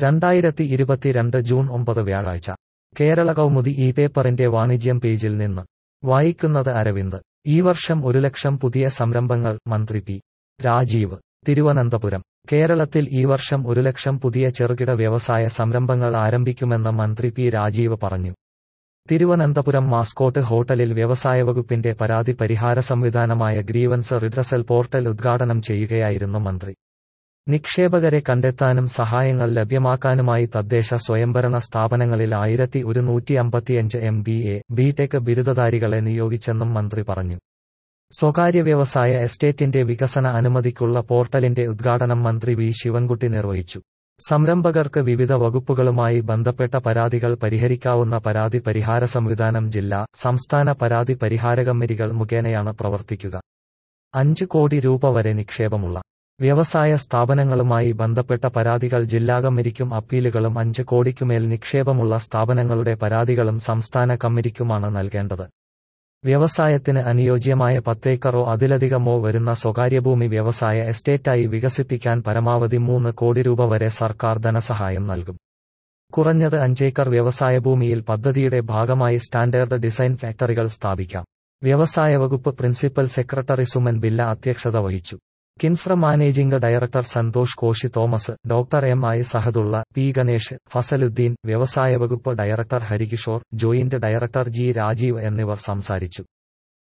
രണ്ടായിരത്തി ഇരുപത്തിരണ്ട് ജൂൺ ഒമ്പത് വ്യാഴാഴ്ച കേരള കൗമുദി ഈ പേപ്പറിന്റെ വാണിജ്യം പേജിൽ നിന്ന് വായിക്കുന്നത് അരവിന്ദ് ഈ വർഷം ഒരു ലക്ഷം പുതിയ സംരംഭങ്ങൾ മന്ത്രി പി രാജീവ് തിരുവനന്തപുരം കേരളത്തിൽ ഈ വർഷം ഒരു ലക്ഷം പുതിയ ചെറുകിട വ്യവസായ സംരംഭങ്ങൾ ആരംഭിക്കുമെന്ന് മന്ത്രി പി രാജീവ് പറഞ്ഞു തിരുവനന്തപുരം മാസ്കോട്ട് ഹോട്ടലിൽ വ്യവസായ വകുപ്പിന്റെ പരാതി പരിഹാര സംവിധാനമായ ഗ്രീവൻസ് റിഡ്രസൽ പോർട്ടൽ ഉദ്ഘാടനം ചെയ്യുകയായിരുന്നു മന്ത്രി നിക്ഷേപകരെ കണ്ടെത്താനും സഹായങ്ങൾ ലഭ്യമാക്കാനുമായി തദ്ദേശ സ്വയംഭരണ സ്ഥാപനങ്ങളിൽ ആയിരത്തി ഒരുന്നൂറ്റി അമ്പത്തിയഞ്ച് എം ബി എ ബിടെക് ബിരുദധാരികളെ നിയോഗിച്ചെന്നും മന്ത്രി പറഞ്ഞു സ്വകാര്യ വ്യവസായ എസ്റ്റേറ്റിന്റെ വികസന അനുമതിക്കുള്ള പോർട്ടലിന്റെ ഉദ്ഘാടനം മന്ത്രി വി ശിവൻകുട്ടി നിർവഹിച്ചു സംരംഭകർക്ക് വിവിധ വകുപ്പുകളുമായി ബന്ധപ്പെട്ട പരാതികൾ പരിഹരിക്കാവുന്ന പരാതി പരിഹാര സംവിധാനം ജില്ലാ സംസ്ഥാന പരാതി പരിഹാര കമ്മിറ്റികൾ മുഖേനയാണ് പ്രവർത്തിക്കുക അഞ്ച് കോടി രൂപ വരെ നിക്ഷേപമുള്ള വ്യവസായ സ്ഥാപനങ്ങളുമായി ബന്ധപ്പെട്ട പരാതികൾ ജില്ലാ കമ്മിറ്റിക്കും അപ്പീലുകളും അഞ്ച് കോടിക്കുമേൽ നിക്ഷേപമുള്ള സ്ഥാപനങ്ങളുടെ പരാതികളും സംസ്ഥാന കമ്മിറ്റിക്കുമാണ് നൽകേണ്ടത് വ്യവസായത്തിന് അനുയോജ്യമായ പത്തേക്കറോ അതിലധികമോ വരുന്ന സ്വകാര്യഭൂമി വ്യവസായ എസ്റ്റേറ്റായി വികസിപ്പിക്കാൻ പരമാവധി മൂന്ന് കോടി രൂപ വരെ സർക്കാർ ധനസഹായം നൽകും കുറഞ്ഞത് അഞ്ചേക്കർ വ്യവസായ ഭൂമിയിൽ പദ്ധതിയുടെ ഭാഗമായി സ്റ്റാൻഡേർഡ് ഡിസൈൻ ഫാക്ടറികൾ സ്ഥാപിക്കാം വ്യവസായ വകുപ്പ് പ്രിൻസിപ്പൽ സെക്രട്ടറി സുമൻ ബില്ല അധ്യക്ഷത വഹിച്ചു KINFRA managing director Santhosh Koshy Thomas doctor M I Sahadulla P Ganesh Fazaluddin വ്യവസായ വകുപ്പ് director Harikishore joint director G Rajeev എന്നിവർ സംസാരിച്ചു